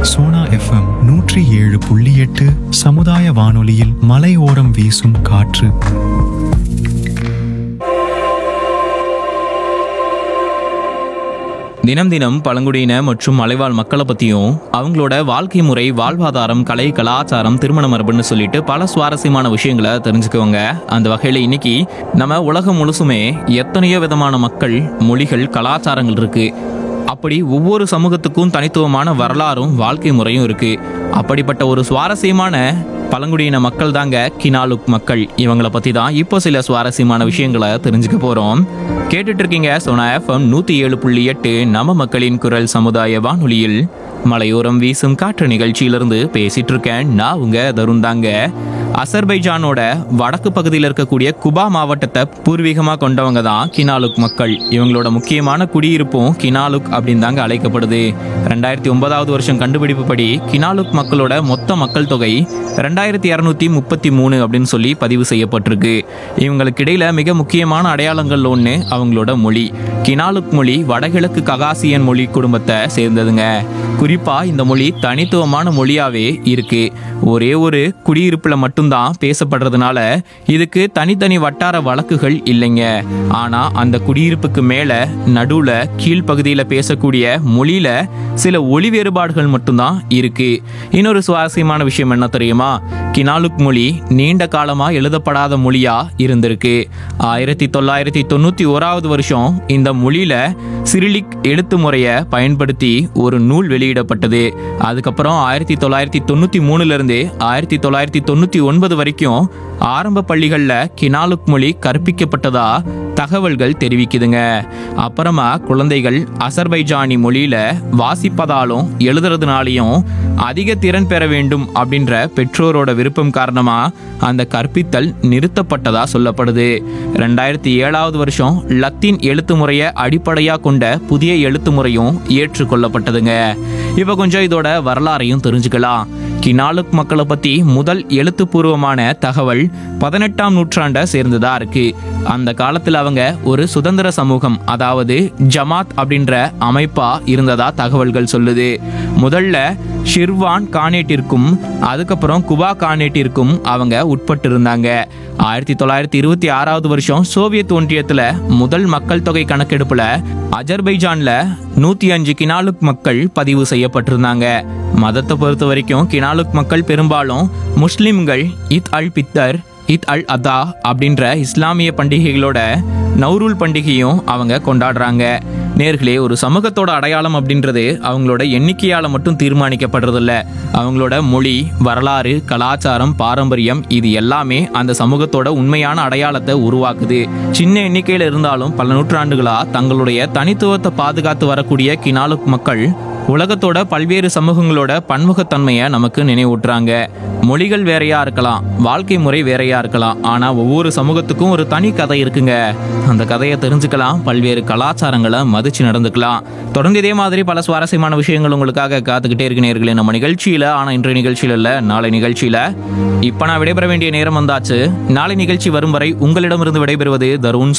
Sona FM நூற்றி ஏழு புள்ளி எட்டு சமுதாய வானொலியில் மலையோரம் வீசும் காற்று தினம் தினம் பழங்குடியின மற்றும் மலைவாழ் மக்களை பற்றியும் அவங்களோட வாழ்க்கை முறை வாழ்வாதாரம் கலை கலாச்சாரம் திருமண மரபுன்னு சொல்லிட்டு பல சுவாரஸ்யமான விஷயங்களை தெரிஞ்சுக்குவாங்க அந்த வகையில் இன்னைக்கு நம்ம உலகம் முழுசுமே எத்தனையோ விதமான மக்கள் மொழிகள் கலாச்சாரங்கள் இருக்கு அப்படி ஒவ்வொரு சமூகத்துக்கும் தனித்துவமான வரலாறும் வாழ்க்கை முறையும் இருக்கு அப்படிப்பட்ட ஒரு சுவாரஸ்யமான பழங்குடியின மக்கள் தாங்க கினாலுக் மக்கள் இவங்களை பத்தி தான் இப்போ சில சுவாரஸ்யமான விஷயங்களை தெரிஞ்சுக்க போறோம் கேட்டுட்டு இருக்கீங்க சோனா எஃப்எம் நூத்தி ஏழு புள்ளி எட்டு நம்ம மக்களின் குரல் சமுதாய வானொலியில் மலையோரம் வீசும் காற்று நிகழ்ச்சியிலிருந்து பேசிட்டு இருக்கேன் நான் உங்க தருண் தாங்க அசர்பைஜானோட வடக்கு பகுதியில் இருக்கக்கூடிய குபா மாவட்டத்தை பூர்வீகமா கொண்டவங்க தான் கினாலுக் மக்கள் இவங்களோட முக்கியமான குடியிருப்பும் கினாலுக் அப்படின்னு தாங்க அழைக்கப்படுது ரெண்டாயிரத்தி ஒன்பதாவது வருஷம் கண்டுபிடிப்பு படி கினாலுக் மக்களோட மொத்த மக்கள் தொகை ரெண்டாயிரத்தி இரநூத்தி முப்பத்தி மூணு அப்படின்னு சொல்லி பதிவு செய்யப்பட்டிருக்கு இவங்களுக்கு இடையில மிக முக்கியமான அடையாளங்கள் ஒன்று அவங்களோட மொழி கினாலுக் மொழி வடகிழக்கு ககாசியன் மொழி குடும்பத்தை சேர்ந்ததுங்க குறிப்பா இந்த மொழி தனித்துவமான மொழியாவே இருக்கு ஒரே ஒரு குடியிருப்புல மட்டும்தான் பேசப்படுறதுனால இதுக்கு தனித்தனி வட்டார வழக்குகள் இல்லைங்க ஆனா அந்த குடியிருப்புக்கு மேல நடுவுல கீழ்ப்பகுதியில பேசக்கூடிய மொழியில சில ஒளி வேறுபாடுகள் மட்டும்தான் இருக்கு இன்னொரு சுவாரஸ்யமான விஷயம் என்ன தெரியுமா கினாலுக் மொழி நீண்ட காலமா எழுதப்படாத மொழியா இருந்திருக்கு ஆயிரத்தி தொள்ளாயிரத்தி தொண்ணூத்தி ஓராவது வருஷம் இந்த மொழியில சிரிலிக் எழுத்து முறையை பயன்படுத்தி ஒரு நூல் வெளியிடப்பட்டது அதுக்கப்புறம் ஆயிரத்தி தொள்ளாயிரத்தி தொண்ணூத்தி மூணுல இருந்து ஆயிரத்தி தொள்ளாயிரத்தி தொண்ணூத்தி ஒன்பது வரைக்கும் ஆரம்ப பள்ளிகள்ல கினாலுக் மொழி கற்பிக்கப்பட்டதா தகவல்கள் தெரிவிக்குதுங்க அப்புறமா குழந்தைகள் அசர்பைஜானி மொழியில வாசிப்பதாலும் எழுதுறதுனாலையும் அதிக திறன் பெற வேண்டும் அப்படின்ற பெற்றோரோட விருப்பம் காரணமா அந்த கற்பித்தல் நிறுத்தப்பட்டதா சொல்லப்படுது ரெண்டாயிரத்தி ஏழாவது வருஷம் லத்தீன் எழுத்து முறையை அடிப்படையா கொண்ட புதிய எழுத்து முறையும் ஏற்றுக்கொள்ளப்பட்டதுங்க இப்ப கொஞ்சம் இதோட வரலாறையும் தெரிஞ்சுக்கலாம் கினாலுக் மக்களை பத்தி முதல் எழுத்துப்பூர்வமான தகவல் பதினெட்டாம் நூற்றாண்டை சேர்ந்ததா இருக்கு அந்த காலத்துல அவங்க ஒரு சுதந்திர சமூகம் அதாவது ஜமாத் அப்படின்ற அமைப்பா இருந்ததா தகவல்கள் சொல்லுது முதல்ல ஷிர்வான் கானேட்டிற்கும் அதுக்கப்புறம் குபா கானேட்டிற்கும் அவங்க உட்பட்டு இருந்தாங்க ஆயிரத்தி தொள்ளாயிரத்தி இருபத்தி ஆறாவது வருஷம் சோவியத் ஒன்றியத்துல முதல் மக்கள் தொகை கணக்கெடுப்புல அஜர்பைஜான்ல நூத்தி அஞ்சு கினாலுக் மக்கள் பதிவு செய்யப்பட்டிருந்தாங்க மதத்தை பொறுத்த வரைக்கும் கினாலுக் மக்கள் பெரும்பாலும் முஸ்லிம்கள் இத் அல் பித்தர் இத் அல் அதா அப்படின்ற இஸ்லாமிய பண்டிகைகளோட நௌரூல் பண்டிகையும் அவங்க கொண்டாடுறாங்க நேர்களே ஒரு சமூகத்தோட அடையாளம் அப்படின்றது அவங்களோட எண்ணிக்கையால மட்டும் தீர்மானிக்கப்படுறதில்ல அவங்களோட மொழி வரலாறு கலாச்சாரம் பாரம்பரியம் இது எல்லாமே அந்த சமூகத்தோட உண்மையான அடையாளத்தை உருவாக்குது சின்ன எண்ணிக்கையில இருந்தாலும் பல நூற்றாண்டுகளா தங்களுடைய தனித்துவத்தை பாதுகாத்து வரக்கூடிய கினாலுக் மக்கள் உலகத்தோட பல்வேறு சமூகங்களோட பன்முகத்தன்மையை நமக்கு நினைவூட்டுறாங்க மொழிகள் வேறையா இருக்கலாம் வாழ்க்கை முறை வேறையா இருக்கலாம் ஆனா ஒவ்வொரு சமூகத்துக்கும் ஒரு தனி கதை இருக்குங்க அந்த கதையை தெரிஞ்சுக்கலாம் பல்வேறு கலாச்சாரங்களை மதிச்சு நடந்துக்கலாம் தொடர்ந்து இதே மாதிரி பல சுவாரஸ்யமான விஷயங்கள் உங்களுக்காக காத்துக்கிட்டே இருக்கு நேர்களே நம்ம நிகழ்ச்சியில ஆனா இன்றைய நிகழ்ச்சியில இல்ல நாளை நிகழ்ச்சியில இப்ப நான் விடைபெற வேண்டிய நேரம் வந்தாச்சு நாளை நிகழ்ச்சி வரும் வரை உங்களிடமிருந்து விடைபெறுவது தருண்